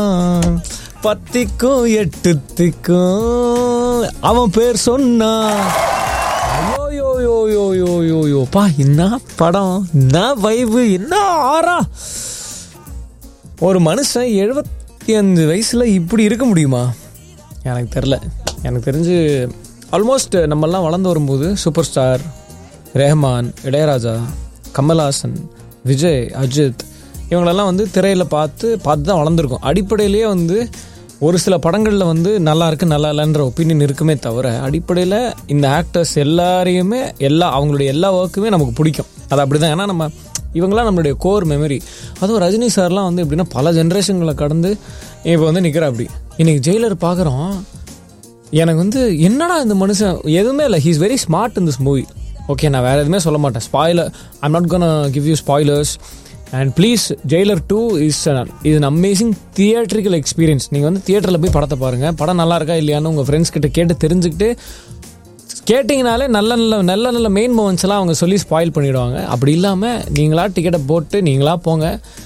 பத்திக்கும் எட்டுத்திக்கும் அவன் பேர் சொன்னா ஐயோ யோ யோ யோ யோ யோ பா என்ன படம் என்ன வைவு என்ன ஆறா ஒரு மனுஷன் எழுபத்தி அஞ்சு வயசுல இப்படி இருக்க முடியுமா எனக்கு தெரில எனக்கு தெரிஞ்சு ஆல்மோஸ்ட் நம்மெல்லாம் வளர்ந்து வரும்போது சூப்பர் ஸ்டார் ரஹ்மான் இளையராஜா கமல்ஹாசன் விஜய் அஜித் இவங்களெல்லாம் வந்து திரையில் பார்த்து பார்த்து தான் வளர்ந்துருக்கோம் அடிப்படையிலேயே வந்து ஒரு சில படங்களில் வந்து நல்லா இருக்கு நல்லா இல்லைன்ற ஒப்பீனியன் இருக்குமே தவிர அடிப்படையில் இந்த ஆக்டர்ஸ் எல்லாரையுமே எல்லா அவங்களுடைய எல்லா ஒர்க்குமே நமக்கு பிடிக்கும் அது அப்படி தான் ஏன்னா நம்ம இவங்களாம் நம்மளுடைய கோர் மெமரி அதுவும் ரஜினி சார்லாம் வந்து எப்படின்னா பல ஜென்ரேஷன்களை கடந்து இப்போ வந்து நிற்கிற அப்படி இன்னைக்கு ஜெயிலர் பார்க்குறோம் எனக்கு வந்து என்னடா இந்த மனுஷன் எதுவுமே இல்லை he's very smart in this movie okay நான் வேறு எதுவுமே சொல்ல மாட்டேன் spoiler I'm not gonna give you spoilers and please Jailer two is இது அன் அமேசிங் தியேட்ரிக்கல் எக்ஸ்பீரியன்ஸ் நீங்கள் வந்து தியேட்டரில் போய் படத்தை பாருங்கள் படம் நல்லா இருக்கா இல்லையான்னு உங்கள் ஃப்ரெண்ட்ஸ் கிட்ட கேட்டு தெரிஞ்சுக்கிட்டு கேட்டிங்கனாலே நல்ல நல்ல நல்ல நல்ல மெயின் மூமெண்ட்ஸ் எல்லாம் அவங்க சொல்லி ஸ்பாயில் பண்ணிடுவாங்க அப்படி இல்லாமல் நீங்களா டிக்கெட்டை போட்டு நீங்களா போங்க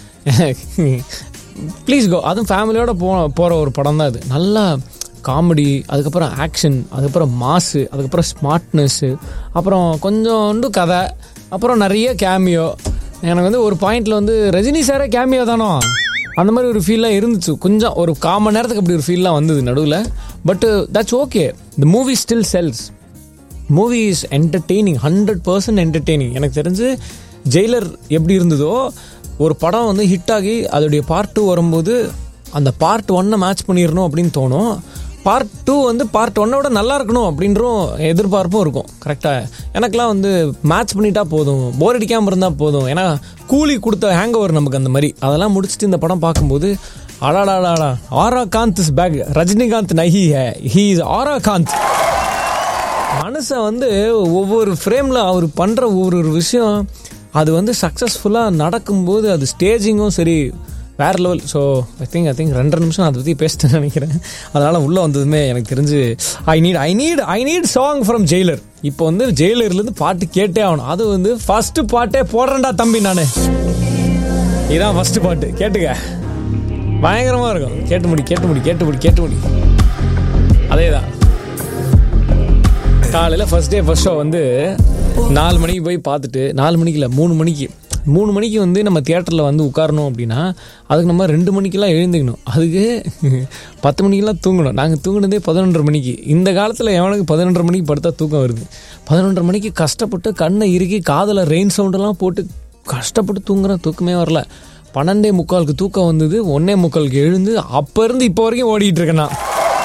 ப்ளீஸ் கோ அதுவும் ஃபேமிலியோட போ போகிற ஒரு படம் தான் இது நல்லா காமெடி அதுக்கப்புறம் ஆக்ஷன் அதுக்கப்புறம் மாசு அதுக்கப்புறம் ஸ்மார்ட்னஸ்ஸு அப்புறம் கொஞ்சோண்டு கதை அப்புறம் நிறைய கேமியோ எனக்கு வந்து ஒரு பாயிண்டில் வந்து ரஜினி சாரே கேமியோ தானோ அந்த மாதிரி ஒரு ஃபீல்லாம் இருந்துச்சு கொஞ்சம் ஒரு காமன் நேரத்துக்கு அப்படி ஒரு ஃபீல்லாம் வந்தது நடுவில் but that's okay the movie still sells movie is entertaining hundred percent entertaining எனக்கு தெரிஞ்சு ஜெயிலர் எப்படி இருந்ததோ ஒரு படம் வந்து ஹிட் ஆகி அதோடைய பார்ட் டூ வரும்போது அந்த பார்ட் ஒன்னை மேட்ச் பண்ணிடணும் அப்படின்னு தோணும் பார்ட் டூ வந்து பார்ட் ஒன்னை விட நல்லா இருக்கணும் அப்படின்றும் எதிர்பார்ப்பும் இருக்கும் கரெக்டாக எனக்கெலாம் வந்து மேட்ச் பண்ணிட்டா போதும் போர் அடிக்காமல் இருந்தால் போதும் ஏன்னா கூலி கொடுத்த ஹேங் ஓவர் நமக்கு அந்த மாதிரி அதெல்லாம் முடிச்சுட்டு இந்த படம் பார்க்கும்போது அடாடாடாடா aura Kanth is back Rajinikanth நஹி ஹே ஹீ இஸ் ஆரா காந்த் மனுஷன் வந்து ஒவ்வொரு ஃப்ரேமில் அவர் பண்ணுற ஒவ்வொரு ஒரு விஷயம் அது வந்து சக்ஸஸ்ஃபுல்லாக நடக்கும்போது அது ஸ்டேஜிங்கும் சரி வேற level so I think I think ரெண்டரை நிமிஷம் அதை பற்றி பேசிட்டேன்னு நினைக்கிறேன் அதனால் உள்ளே வந்ததுமே எனக்கு தெரிஞ்சு I need I need I need song from Jailer இப்போ வந்து ஜெயிலர்லேருந்து பாட்டு கேட்டே ஆகணும் அது வந்து ஃபஸ்ட்டு பாட்டே போடுறேன்டா தம்பி நான் இதான் ஃபஸ்ட்டு பாட்டு கேட்டுக்க பயங்கரமாக இருக்கும் கேட்டு முடி கேட்டு முடி கேட்டு முடி கேட்டு முடி அதே தான் காலையில் ஃபர்ஸ்ட் டே ஃபர்ஸ்ட் ஷோ வந்து நாலு மணிக்கு போய் பார்த்துட்டு நாலு மணிக்கு இல்லை மூணு மணிக்கு மூணு மணிக்கு வந்து நம்ம தியேட்டரில் வந்து உட்காரணும் அப்படின்னா அதுக்கு நம்ம ரெண்டு மணிக்கெல்லாம் எழுந்துக்கணும் அதுக்கு பத்து மணிக்கெல்லாம் தூங்கணும் நாங்கள் தூங்கினதே பதினொன்றரை மணிக்கு இந்த காலத்தில் எவனுக்கு பதினொன்றரை மணிக்கு படுத்தா தூக்கம் வருது பதினொன்றரை மணிக்கு கஷ்டப்பட்டு கண்ணை இறுக்கி காதில் ரெயின் சவுண்டெல்லாம் போட்டு கஷ்டப்பட்டு தூங்குறேன் தூக்கமே வரல பன்னெண்டே முக்காலுக்கு தூக்கம் வந்தது ஒன்னே முக்காலுக்கு எழுந்து அப்போ இருந்து இப்போ வரைக்கும் ஓடிட்டு இருக்கேன் நான்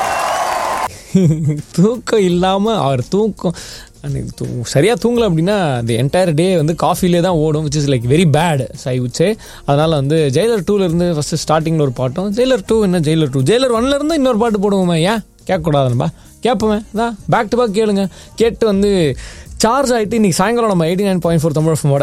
தூக்கம் இல்லாமல் அவர் தூக்கம் அன்னைக்கு தூ சரியாக தூங்கலை அப்படின்னா அந்த என்டையர் டே வந்து காஃபிலே தான் ஓடும் which is like very bad I உச்சே அதனால் வந்து ஜெயிலர் டூலேருந்து ஃபஸ்ட்டு ஸ்டார்டிங்கில் ஒரு பாட்டும் ஜெயிலர் டூ என்ன ஜெயிலர் டூ ஜெயிலர் ஒன்லேருந்து இன்னொரு பாட்டு போடுவோமே ஏன் கேட்கக்கூடாதுன்பா கேட்போமே அதான் பேக் டு பேக் கேளுங்க கேட்டு வந்து சார்ஜ் ஆகிட்டு இன்றைக்கி சாயங்காலம் நம்ம eighty nine point four Tamil எஃப்எம்மோட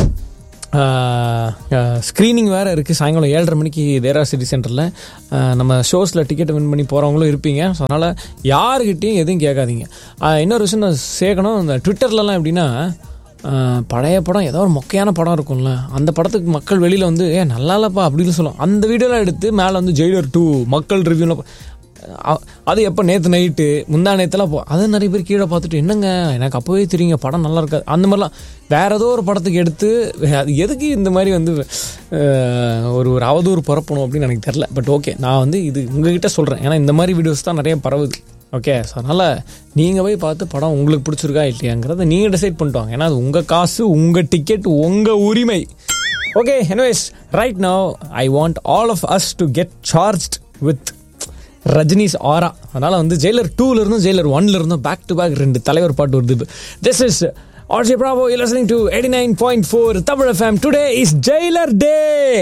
ஸ்க்ரீனிங் வேறு இருக்குது சாயங்காலம் ஏழரை மணிக்கு தேரா சிட்டி சென்டரில் நம்ம ஷோஸில் டிக்கெட் வின் பண்ணி போகிறவங்களும் இருப்பீங்க ஸோ அதனால் யாருக்கிட்டையும் எதுவும் கேட்காதீங்க ஆஹ் இன்னொரு விஷயம் நான் சேர்க்கணும் இந்த ட்விட்டர்லலாம் எப்படின்னா ஆஹ் பழைய படம் ஏதோ ஒரு மொக்கையான படம் இருக்கும்ல அந்த படத்துக்கு மக்கள் வெளியில் வந்து ஏ நல்லா இல்லப்பா அப்படின்னு சொல்லுவோம் அந்த வீடியோலாம் எடுத்து மேலே வந்து ஜெயிலர் டூ மக்கள் ரிவ்யூலாம் அ- அது எப்போ நேற்று நைட்டு முந்தா நேற்றுலாம் போ அதை நிறைய பேர் கீழே பார்த்துட்டு என்னங்க எனக்கு அப்போவே தெரியுங்க படம் நல்லா இருக்காது அந்த மாதிரிலாம் வேற ஏதோ ஒரு படத்துக்கு எடுத்து அது எதுக்கு இந்த மாதிரி வந்து அஹ், ஒரு ஒரு அவதூறு பரப்பணும் அப்படின்னு எனக்கு தெரில பட் ஓகே நான் வந்து இது உங்ககிட்ட சொல்கிறேன் ஏன்னா இந்த மாதிரி வீடியோஸ் தான் நிறைய பரவுது ஓகே ஸோ அதனால் நீங்கள் போய் பார்த்து படம் உங்களுக்கு பிடிச்சிருக்கா இல்லையாங்கிறத நீங்கள் டிசைட் பண்ணிட்டு வாங்க ஏன்னா அது உங்கள் காசு உங்கள் டிக்கெட் உங்கள் உரிமை okay anyways right now I want all of us to get charged with Rajini's aura அதனால வந்து ஜெயிலர் டூல இருந்தும் ஜெயிலர் ஒன்ல இருந்தும் பேக் டு பேக் ரெண்டு தலைவர் பாட்டு வருது this is RJ Bravo you listening to 89.4 Tamil FM today is Jailer day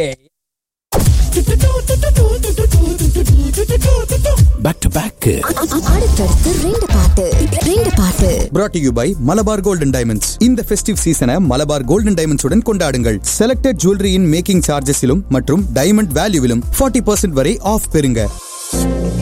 back to back அடுத்தடுத்து ரெண்டு பாட்டு ரெண்டு பாட்டு brought to you by Malabar golden diamonds இந்த ஃபெஸ்டிவ் சீசனை மலபார் கோல்டன் டைமண்ட்ஸ் உடன் கொண்டாடுங்கள் செலக்டட் ஜுவல்லரியின் மேக்கிங் சார்ஜஸிலும் மற்றும் டைமண்ட் வேல்யூவிலும் 40% வரை ஆஃப் பெறுங்க